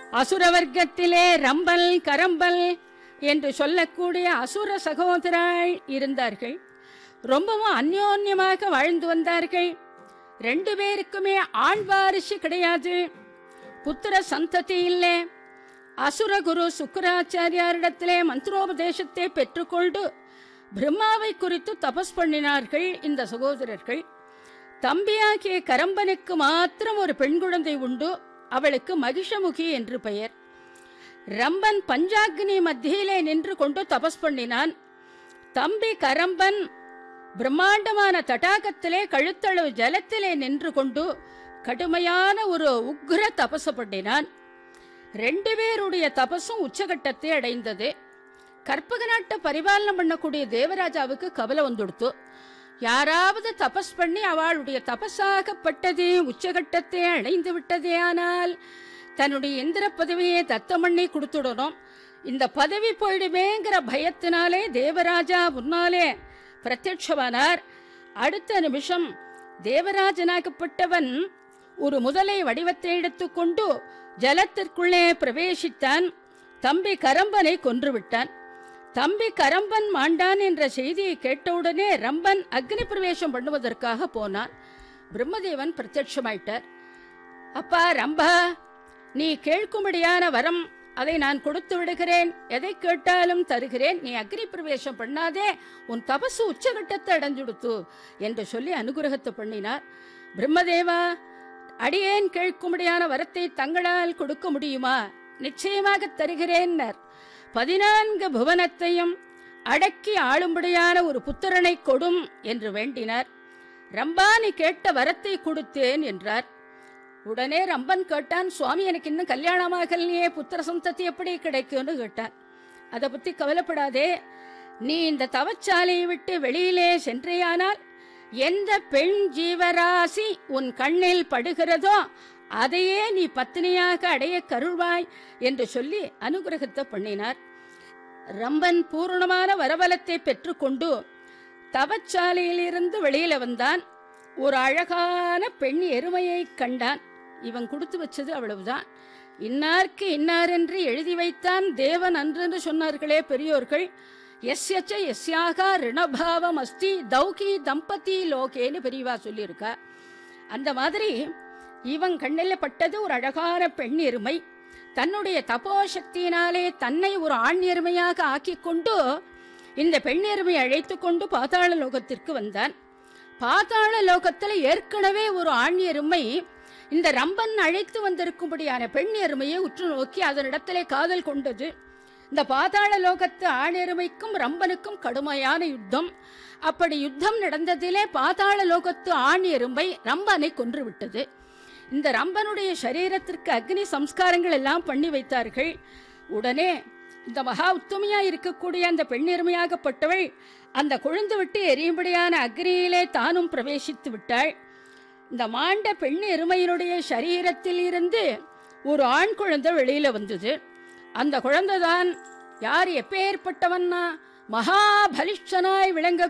அசுர வர்க்கத்திலே ரம்பல் கரம்பல் என்று சொல்லக்கூடிய அசுர சகோதராள் இருந்தார்கள் ரொம்பவும் அந்யோன்யமாக வாழ்ந்து வந்தார்கள் ரெண்டு பேருக்குமே ஆண் வாரிசு கிடையாது புத்திர சந்ததி இல்லை அசுரகுரு சுக்கராச்சாரியாரிடத்திலே மந்திரோபதேசத்தை பெற்றுக்கொண்டு பிரம்மாவை குறித்து தபஸ் பண்ணினார்கள் இந்த சகோதரர்கள் தம்பியாகிய கரம்பனுக்கு மாத்திரம் ஒரு பெண் குழந்தை உண்டு அவளுக்கு மகிஷமுகி என்று பெயர் ரம்பன் பஞ்சாக்னி மத்தியிலே நின்று கொண்டு தபஸ் பண்ணினான் தம்பி கரம்பன் பிரம்மாண்டமான தடாகத்திலே கழுத்தளவு ஜலத்திலே நின்று கொண்டு கடுமையான ஒரு உக்ர தபசு பண்ணினான் ரெண்டு பேருடைய தபசும் உச்சகட்டத்தை அடைந்தது கற்பக நாட்டை பரிபாலனம் பண்ணக்கூடிய தேவராஜாவுக்கு கவலை வந்துடுத்து யாராவது தபஸ் பண்ணி அவளுடைய தபஸாகப்பட்டது உச்சகட்டத்தை அடைந்து விட்டதே ஆனால் தன்னுடைய இந்திர பதவியை தத்தம் பண்ணி கொடுத்துடணும் இந்த பதவி போயிடுமேங்கிற பயத்தினாலே தேவராஜா முன்னாலே பிரத்யட்சமானார் அடுத்த நிமிஷம் தேவராஜனாகப்பட்டவன் ஒரு முதலை வடிவத்தை எடுத்துக்கொண்டு ஜலத்திற்குள்ளே பிரவேசித்தான் தம்பி கரம்பனை கொன்றுவிட்டான் தம்பி கரம்பன் மாண்டான் என்ற செய்தியை கேட்டவுடனே ரம்பன் அக்னி பிரவேசம் பண்ணுவதற்காக போனான் பிரம்மதேவன் பிரத்யட்சமாயிட்டார் அப்பா ரம்பா நீ கேட்கும்படியான வரம் அதை நான் கொடுத்து விடுகிறேன் எதை கேட்டாலும் தருகிறேன் நீ அக்னி பிரவேசம் பண்ணாதே உன் தபசு உச்சகட்டத்தை அடைஞ்சுடுத்து என்று சொல்லி அனுகிரகத்தை பண்ணினார் பிரம்மதேவா அடியேன் கேட்கும்படியான வரத்தை தங்களால் கொடுக்க முடியுமா நிச்சயமாக தருகிறேன்னர் பதினான்கு புவனத்தையும் அடக்கி ஆளும்படியான ஒரு புத்திரனை கொடும் என்று வேண்டினார் ரம்பா நீ கேட்ட வரத்தை கொடுத்தேன் என்றார் உடனே ரம்பன் கேட்டான் சுவாமி எனக்கு இன்னும் கல்யாணமாகலையே புத்திர சந்ததி எப்படி கிடைக்கும்னு கேட்டான் அதை பத்தி கவலைப்படாதே நீ இந்த தவச்சாலையை விட்டு வெளியிலே சென்றேயானால் எந்த பெண் ஜீவராசி உன் கண்ணில் படுகிறதோ அதையே நீ பத்தினியாக அடைய கருள்வாய் என்று சொல்லி அனுகிரகத்தை பண்ணினார் ரம்பன் பூரணமான வரபலத்தை பெற்றுக்கொண்டு தவச்சாலையிலிருந்து வெளியில வந்தான் ஒரு அழகான பெண் எருமையை கண்டான் இவன் கொடுத்து வச்சது அவ்வளவுதான் இன்னார்க்கு இன்னார் என்று எழுதி வைத்தான் தேவன் அன்றென்று சொன்னார்களே பெரியோர்கள் எஸ்யச்ச எஸ்யாக ரிணபாவம் அஸ்தி தௌகி தம்பதி லோகேன்னு பெரியவா சொல்லியிருக்கா அந்த மாதிரி இவன் கண்ணில் பட்டது ஒரு அழகான பெண் எருமை தன்னுடைய தபோசக்தியினாலே தன்னை ஒரு ஆண் எருமையாக ஆக்கிக் கொண்டு இந்த பெண் எருமை அழைத்து கொண்டு பாதாள லோகத்திற்கு வந்தான் பாதாள லோகத்தில் ஏற்கனவே ஒரு ஆண் எருமை இந்த ரம்பன் அழைத்து வந்திருக்கும்படியான பெண் எருமையை உற்று நோக்கி அதனிடத்திலே காதல் கொண்டது இந்த பாதாள லோகத்து ஆண் எருமைக்கும் ரம்பனுக்கும் கடுமையான யுத்தம் அப்படி யுத்தம் நடந்ததிலே பாதாள லோகத்து ஆண் எறும்பை ரம்பனை கொன்று விட்டது இந்த ரம்பனுடைய சரீரத்திற்கு அக்னி சம்ஸ்காரங்கள் எல்லாம் பண்ணி வைத்தார்கள் உடனே இந்த மகா உத்தமையா இருக்கக்கூடிய அந்த பெண் எருமையாகப்பட்டவள் அந்த கொழுந்து விட்டு எரியும்படியான அக்னியிலே தானும் பிரவேசித்து விட்டாள் இந்த மாண்ட பெண் எருமையினுடைய சரீரத்தில் இருந்து ஒரு ஆண் குழந்தை வெளியில வந்தது அந்த குழந்தைதான் யார் எப்பேற்பட்டவன்னா மகாபலிஷ்டனாய் விளங்க